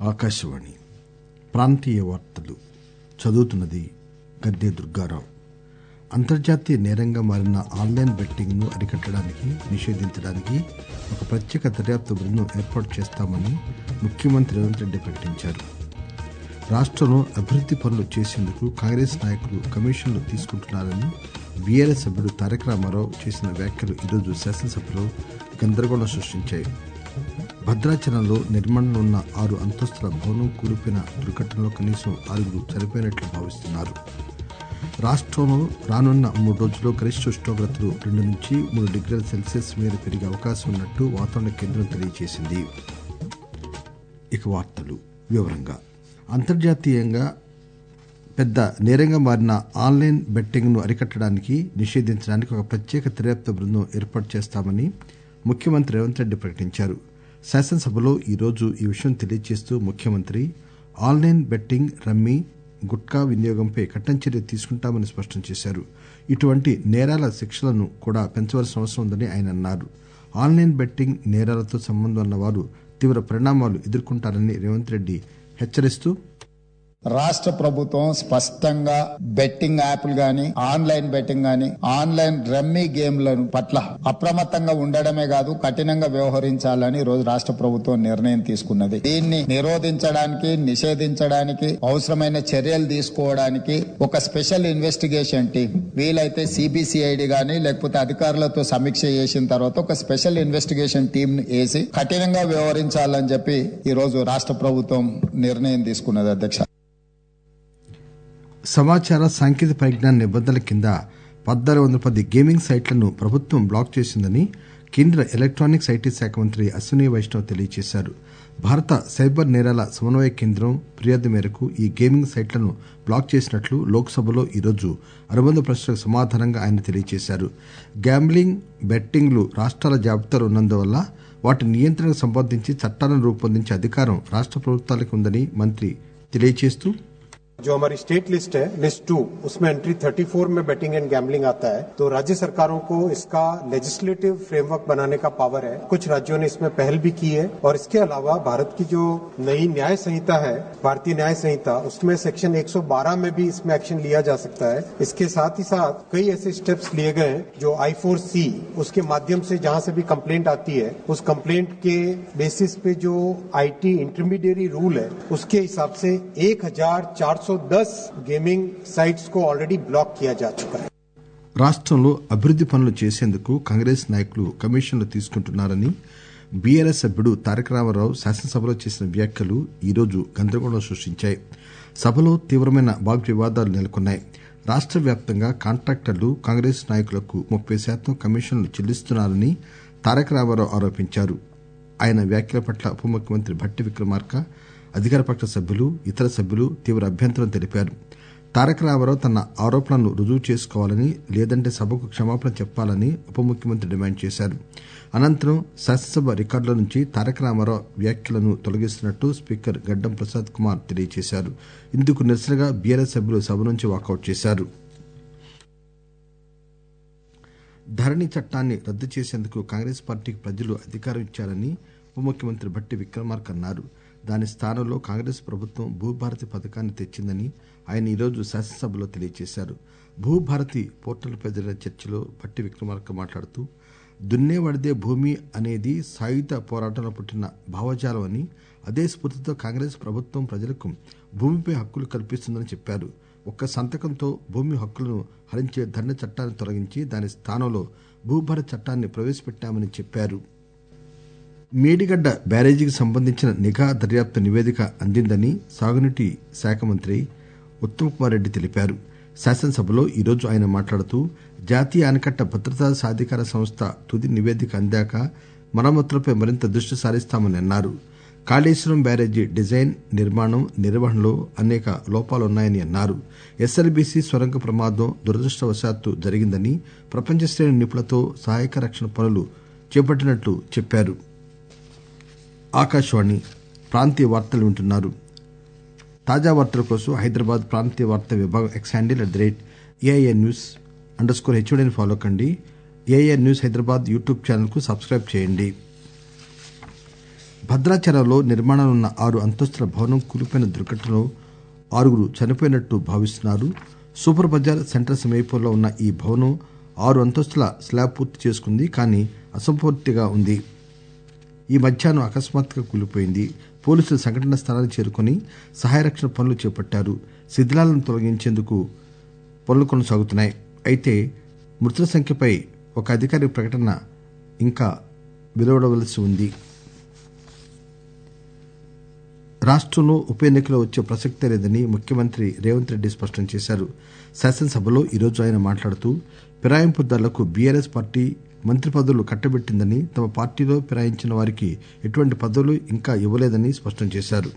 ఆకాశవాణి ప్రాంతీయ వార్తలు చదువుతున్నది గద్దె దుర్గారావు అంతర్జాతీయ నేరంగా మారిన ఆన్లైన్ బెట్టింగ్ ను అరికట్టడానికి నిషేధించడానికి ఒక ప్రత్యేక దర్యాప్తు బృందం ఏర్పాటు చేస్తామని ముఖ్యమంత్రి రేవంత్ రెడ్డి ప్రకటించారు రాష్టంలో అభివృద్ది పనులు చేసేందుకు కాంగ్రెస్ నాయకులు కమిషన్లు తీసుకుంటున్నారని బీఆర్ఎస్ సభ్యుడు తారక రామారావు చేసిన వ్యాఖ్యలు ఈరోజు శాసనసభలో గందరగోళం సృష్టించాయి భద్రాచలంలో నిర్మాణంలో ఉన్న ఆరు అంతస్తుల భవనం కూలిపోయిన దుర్ఘటనలో కనీసం ఆరుగురు చనిపోయినట్లు భావిస్తున్నారు రాష్టంలో రానున్న మూడు రోజుల్లో గరిష్ట ఉష్ణోగ్రతలు రెండు నుంచి మూడు డిగ్రీల సెల్సియస్ మేర పెరిగే అవకాశం ఉన్నట్టు వాతావరణ కేంద్రం తెలియజేసింది ఇక వార్తలు వివరంగా అంతర్జాతీయంగా పెద్ద నేరంగా మారిన ఆన్లైన్ బెట్టింగ్ ను అరికట్టడానికి నిషేధించడానికి ఒక ప్రత్యేక దర్యాప్తు బృందం ఏర్పాటు చేస్తామని ముఖ్యమంత్రి రేవంత్ రెడ్డి ప్రకటించారు శాసనసభలో ఈరోజు ఈ విషయం తెలియజేస్తూ ముఖ్యమంత్రి ఆన్లైన్ బెట్టింగ్ రమ్మీ గుట్కా వినియోగంపై కఠిన చర్య తీసుకుంటామని స్పష్టం చేశారు ఇటువంటి నేరాల శిక్షలను కూడా పెంచవలసిన అవసరం ఉందని ఆయన అన్నారు ఆన్లైన్ బెట్టింగ్ నేరాలతో సంబంధం ఉన్న వారు తీవ్ర పరిణామాలు ఎదుర్కొంటారని రేవంత్ రెడ్డి హెచ్చరిస్తూ రాష్ట్ర ప్రభుత్వం స్పష్టంగా బెట్టింగ్ యాప్లు గాని ఆన్లైన్ బెట్టింగ్ గాని ఆన్లైన్ రమ్మీ గేమ్ల పట్ల అప్రమత్తంగా ఉండడమే కాదు కఠినంగా వ్యవహరించాలని ఈ రోజు రాష్ట్ర ప్రభుత్వం నిర్ణయం తీసుకున్నది దీన్ని నిరోధించడానికి నిషేధించడానికి అవసరమైన చర్యలు తీసుకోవడానికి ఒక స్పెషల్ ఇన్వెస్టిగేషన్ టీం వీలైతే సిబిసిఐడి గాని లేకపోతే అధికారులతో సమీక్ష చేసిన తర్వాత ఒక స్పెషల్ ఇన్వెస్టిగేషన్ టీం వేసి కఠినంగా వ్యవహరించాలని చెప్పి ఈ రోజు రాష్ట్ర ప్రభుత్వం నిర్ణయం తీసుకున్నది అధ్యక్ష సమాచార సాంకేతిక పరిజ్ఞాన నిబంధనల కింద పద్నాలుగు వందల పది గేమింగ్ సైట్లను ప్రభుత్వం బ్లాక్ చేసిందని కేంద్ర ఎలక్టానిక్స్ ఐటీ శాఖ మంత్రి అశ్విని వైష్ణవ్ తెలియజేశారు భారత సైబర్ నేరాల సమన్వయ కేంద్రం ఫిర్యాదు మేరకు ఈ గేమింగ్ సైట్లను బ్లాక్ చేసినట్లు లోక్ సభలో ఈరోజు అనుబంధ ప్రశ్నలకు సమాధానంగా ఆయన తెలియజేశారు గ్యాంబ్లింగ్ బెట్టింగ్లు రాష్ట్రాల జాబితాలో ఉన్నందువల్ల వాటి నియంత్రణకు సంబంధించి చట్టాలను రూపొందించే అధికారం రాష్ట్ర ప్రభుత్వాలకు ఉందని మంత్రి తెలియజేస్తూ जो हमारी स्टेट लिस्ट है लिस्ट टू उसमें एंट्री 34 में बेटिंग एंड गैम्बलिंग आता है तो राज्य सरकारों को इसका लेजिस्लेटिव फ्रेमवर्क बनाने का पावर है कुछ राज्यों ने इसमें पहल भी की है और इसके अलावा भारत की जो नई न्याय संहिता है भारतीय न्याय संहिता उसमें सेक्शन 112 में भी इसमें एक्शन लिया जा सकता है इसके साथ ही साथ कई ऐसे स्टेप्स लिए गए हैं जो आई फोर सी उसके माध्यम से जहां से भी कंप्लेंट आती है उस कंप्लेंट के बेसिस पे जो आईटी इंटरमीडिएरी रूल है उसके हिसाब से एक हजार चार 110 गेमिंग साइट्स को ऑलरेडी ब्लॉक किया जा चुका है రాష్టంలో అభివృద్ది పనులు చేసేందుకు కాంగ్రెస్ నాయకులు కమిషన్లు తీసుకుంటున్నారని బీఆర్ఎస్ సభ్యుడు తారక రామారావు శాసనసభలో చేసిన వ్యాఖ్యలు ఈరోజు గందరగోళం సృష్టించాయి సభలో తీవ్రమైన వాగ్వివాదాలు నెలకొన్నాయి రాష్ట్ర వ్యాప్తంగా కాంట్రాక్టర్లు కాంగ్రెస్ నాయకులకు ముప్పై శాతం కమిషన్లు చెల్లిస్తున్నారని తారక రామారావు ఆరోపించారు ఆయన వ్యాఖ్యల పట్ల ఉప ముఖ్యమంత్రి భట్టి విక్రమార్క అధికారపక్ష సభ్యులు ఇతర సభ్యులు తీవ్ర అభ్యంతరం తెలిపారు తారక రామారావు తన ఆరోపణలను రుజువు చేసుకోవాలని లేదంటే సభకు క్షమాపణ చెప్పాలని ఉప ముఖ్యమంత్రి డిమాండ్ చేశారు అనంతరం శాసనసభ రికార్డుల నుంచి తారక రామారావు వ్యాఖ్యలను తొలగిస్తున్నట్టు స్పీకర్ గడ్డం ప్రసాద్ కుమార్ తెలియజేశారు ఇందుకు నిరసనగా బీఆర్ఎస్ సభ్యులు సభ నుంచి వాకౌట్ చేశారు ధరణి చట్టాన్ని రద్దు చేసేందుకు కాంగ్రెస్ పార్టీకి ప్రజలు అధికారం ఇచ్చారని ఉప ముఖ్యమంత్రి భట్టి విక్రమార్క అన్నారు దాని స్థానంలో కాంగ్రెస్ ప్రభుత్వం భూభారతి పథకాన్ని తెచ్చిందని ఆయన ఈరోజు శాసనసభలో తెలియజేశారు భూభారతి పోర్టల్పై జరిగిన చర్చలో భట్టి విక్రమార్క మాట్లాడుతూ దున్నేవాడిదే భూమి అనేది సాయుధ పోరాటంలో పుట్టిన భావజాలం అని అదే స్ఫూర్తితో కాంగ్రెస్ ప్రభుత్వం ప్రజలకు భూమిపై హక్కులు కల్పిస్తుందని చెప్పారు ఒక్క సంతకంతో భూమి హక్కులను హరించే ధరణి చట్టాన్ని తొలగించి దాని స్థానంలో భూభారతి చట్టాన్ని ప్రవేశపెట్టామని చెప్పారు మేడిగడ్డ బ్యారేజీకి సంబంధించిన నిఘా దర్యాప్తు నివేదిక అందిందని సాగునీటి శాఖ మంత్రి ఉత్తమ్ కుమార్ రెడ్డి తెలిపారు శాసనసభలో ఈరోజు ఆయన మాట్లాడుతూ జాతీయ ఆనకట్ట భద్రతా సాధికార సంస్థ తుది నివేదిక అందాక మరమ్మతులపై మరింత దృష్టి సారిస్తామని అన్నారు కాళేశ్వరం బ్యారేజీ డిజైన్ నిర్మాణం నిర్వహణలో అనేక లోపాలున్నాయని అన్నారు ఎస్ఎల్బీసీ సొరంగ ప్రమాదం దురదృష్టవశాత్తు జరిగిందని ప్రపంచ శ్రేణి నిపుణులతో సహాయక రక్షణ పనులు చేపట్టినట్లు చెప్పారు ఆకాశవాణి ప్రాంతీయ వార్తలు వింటున్నారు తాజా వార్తల కోసం హైదరాబాద్ ప్రాంతీయ వార్తా విభాగం X handle at the rate AIR news underscore హెచ్ఓడిని ఫాలో కండి AIR news Hyderabad YouTube channel కు సబ్స్క్రైబ్ చేయండి భద్రాచలంలో నిర్మాణంలో ఉన్న ఆరు అంతస్తుల భవనం కూలిపోయిన దుర్ఘటనలో ఆరుగురు చనిపోయినట్టు భావిస్తున్నారు సూపర్ బజార్ సెంటర్ సమీపంలో ఉన్న ఈ భవనం ఆరు అంతస్తుల స్లాబ్ పూర్తి చేసుకుంది కానీ అసంపూర్తిగా ఉంది ఈ మధ్యాహ్నం అకస్మాత్తుగా కూలిపోయింది పోలీసులు సంఘటనా స్థలానికి చేరుకుని సహాయ రక్షణ పనులు చేపట్టారు శిథిలాలను తొలగించేందుకు పనులు కొనసాగుతున్నాయి అయితే మృతుల సంఖ్యపై ఒక అధికారిక ప్రకటన ఇంకా వెలువడవలసి ఉంది రాష్టంలో ఉప ఎన్నికలో వచ్చే ప్రసక్తే లేదని ముఖ్యమంత్రి రేవంత్ రెడ్డి స్పష్టం చేశారు శాసనసభలో ఈరోజు ఆయన మాట్లాడుతూ ఫిరాయింపుదారులకు బీఆర్ఎస్ పార్టీ మంత్రి పదవులు కట్టబెట్టిందని తమ పార్టీలో ఫిరాయించిన వారికి ఎటువంటి పదవులు ఇంకా ఇవ్వలేదని స్పష్టం చేశారు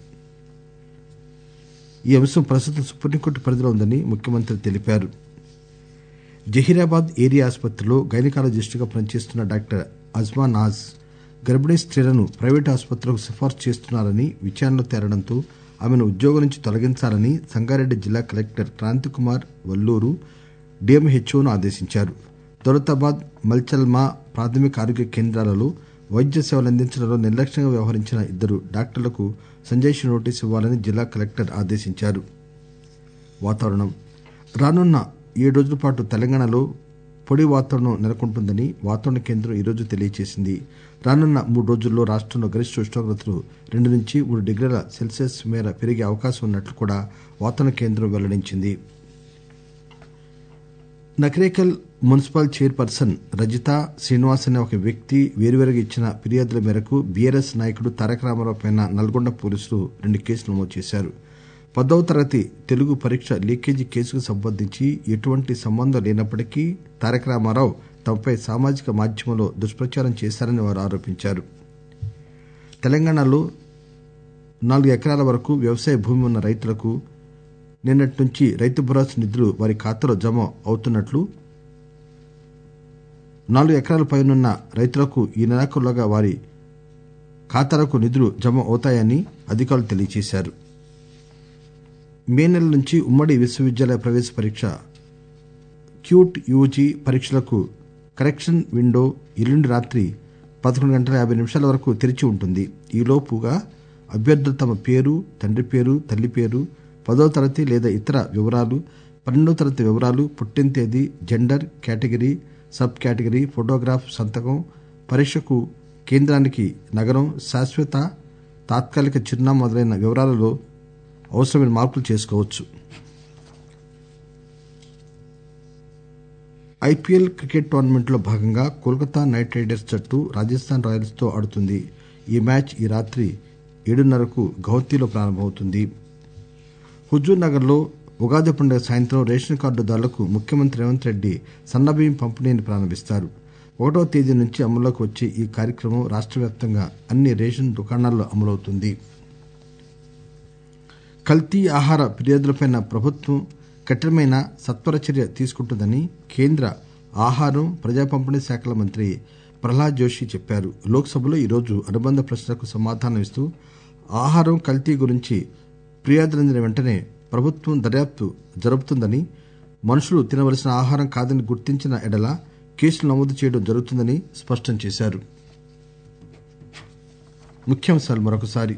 ఈ అంశం ప్రస్తుతం సుప్రీంకోర్టు పరిధిలో ఉందని ముఖ్యమంత్రి తెలిపారు జహీరాబాద్ ఏరియా ఆసుపత్రిలో గైనకాలజిస్టుగా పనిచేస్తున్న డాక్టర్ అజ్మా నాజ్ గర్భిణీ స్త్రీలను ప్రైవేటు ఆసుపత్రులకు సిఫార్సు చేస్తున్నారని విచారణలో తేలడంతో ఆమెను ఉద్యోగం నుంచి తొలగించాలని సంగారెడ్డి జిల్లా కలెక్టర్ క్రాంతికుమార్ వల్లూరు డిఎంహెచ్ఓను ఆదేశించారు దౌలతాబాద్ మల్చల్మా ప్రాథమిక ఆరోగ్య కేంద్రాలలో వైద్య సేవలు అందించడంలో నిర్లక్ష్యంగా వ్యవహరించిన ఇద్దరు డాక్టర్లకు సంజయ్ నోటీసు ఇవ్వాలని జిల్లా కలెక్టర్ ఆదేశించారు వాతావరణం రానున్న ఏడు రోజుల పాటు తెలంగాణలో పొడి వాతావరణం నెలకొంటుందని వాతావరణ కేంద్రం ఈరోజు తెలియజేసింది రానున్న మూడు రోజుల్లో రాష్టంలో గరిష్ట ఉష్ణోగ్రతలు రెండు నుంచి మూడు డిగ్రీల సెల్సియస్ మేర పెరిగే అవకాశం ఉన్నట్లు కూడా వాతావరణ కేంద్రం వెల్లడించింది నకరేకల్ మున్సిపల్ చైర్పర్సన్ రజిత శ్రీనివాస్ అనే ఒక వ్యక్తి వేరువేరుగా ఇచ్చిన ఫిర్యాదుల మేరకు బీఆర్ఎస్ నాయకుడు తారక రామారావు పై నల్గొండ పోలీసులు రెండు కేసులు నమోదు చేశారు పదవ తరగతి తెలుగు పరీక్ష లీకేజీ కేసుకు సంబంధించి ఎటువంటి సంబంధం లేనప్పటికీ తారక రామారావు తమపై సామాజిక మాధ్యమంలో దుష్ప్రచారం చేశారని వారు ఆరోపించారు తెలంగాణలో నాలుగు ఎకరాల వరకు వ్యవసాయ భూమి ఉన్న రైతులకు నిన్నటి నుంచి రైతు భరోసా నిధులు వారి ఖాతాలో జమ అవుతున్నట్లు నాలుగు ఎకరాల పైనున్న రైతులకు ఈ నెలాఖరులోగా వారి ఖాతాలకు నిధులు జమ అవుతాయని అధికారులు తెలియజేశారు మే నెల నుంచి ఉమ్మడి విశ్వవిద్యాలయ ప్రవేశ పరీక్ష క్యూట్ యూజీ పరీక్షలకు కరెక్షన్ విండో ఎల్లుండి రాత్రి పదకొండు గంటల యాభై నిమిషాల వరకు తెరిచి ఉంటుంది ఈలోపుగా అభ్యర్థులు తమ పేరు తండ్రి పేరు తల్లి పేరు పదవ తరగతి లేదా ఇతర వివరాలు పన్నెండవ తరగతి వివరాలు పుట్టిన తేదీ gender category sub category photograph సంతకం పరీక్షకు కేంద్రానికి నగరం శాశ్వత తాత్కాలిక చిరునామా మొదలైన వివరాలలో అవసరమైన మార్పులు చేసుకోవచ్చు ఐపీఎల్ క్రికెట్ టోర్నమెంట్లో భాగంగా కోల్కతా నైట్ రైడర్స్ జట్టు రాజస్థాన్ రాయల్స్ తో ఆడుతుంది ఈ మ్యాచ్ ఈ రాత్రి ఏడున్నరకు గౌహతిలో ప్రారంభమవుతుంది హుజూర్ నగర్ లో ఉగాది పండుగ సాయంత్రం రేషన్ కార్డుదారులకు ముఖ్యమంత్రి రేవంత్ రెడ్డి సన్నబియ్యం పంపిణీని ప్రారంభిస్తారు ఒకటో తేదీ నుంచి అమల్లోకి వచ్చే ఈ కార్యక్రమం రాష్ట్ర వ్యాప్తంగా అన్ని రేషన్ దుకాణాల్లో అమలవుతుంది కల్తీ ఆహార ఫిర్యాదులపై ప్రభుత్వం కఠినమైన సత్వర చర్య తీసుకుంటుందని కేంద్ర ఆహారం ప్రజా పంపిణీ శాఖల మంత్రి ప్రహ్లాద్ జోషి చెప్పారు లోక్సభలో ఈరోజు అనుబంధ ప్రశ్నలకు సమాధానం ఇస్తూ ఆహారం కల్తీ గురించి ఫిర్యాదులందిన వెంటనే ప్రభుత్వం దర్యాప్తు జరుపుతుందని మనుషులు తినవలసిన ఆహారం కాదని గుర్తించిన ఎడల కేసులు నమోదు చేయడం జరుగుతుందని స్పష్టం చేశారు ముఖ్యాంశాలు మరొకసారి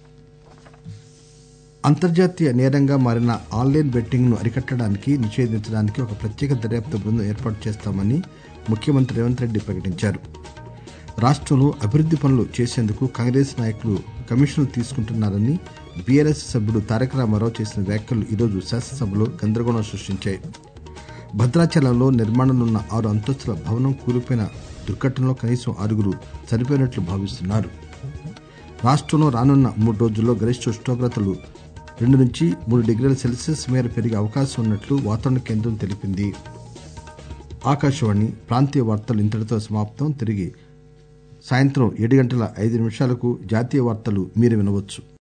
అంతర్జాతీయ నేరంగా మారిన ఆన్లైన్ బెట్టింగ్ ను అరికట్టడానికి నిషేధించడానికి ఒక ప్రత్యేక దర్యాప్తు బృందం ఏర్పాటు చేస్తామని ముఖ్యమంత్రి రేవంత్ రెడ్డి ప్రకటించారు రాష్టంలో అభివృద్ది పనులు చేసేందుకు కాంగ్రెస్ నాయకులు కమిషన్లు తీసుకుంటున్నారని బీఆర్ఎస్ సభ్యుడు తారక రామారావు చేసిన వ్యాఖ్యలు ఈరోజు శాసనసభలో గందరగోళం సృష్టించాయి భద్రాచలంలో నిర్మాణంలో ఉన్న ఆరు అంతస్తుల భవనం కూలిపోయిన దుర్ఘటనలో కనీసం ఆరుగురు చనిపోయినట్లు భావిస్తున్నారు రాష్టంలో రానున్న మూడు రోజుల్లో గరిష్ట ఉష్ణోగ్రతలు రెండు నుంచి మూడు డిగ్రీల సెల్సియస్ మేర పెరిగే అవకాశం ఉన్నట్లు వాతావరణ కేంద్రం తెలిపింది ఆకాశవాణి ప్రాంతీయ వార్తలు ఇంతటితో సమాప్తం తిరిగి సాయంత్రం ఏడు గంటల ఐదు నిమిషాలకు జాతీయ వార్తలు మీరు వినవచ్చు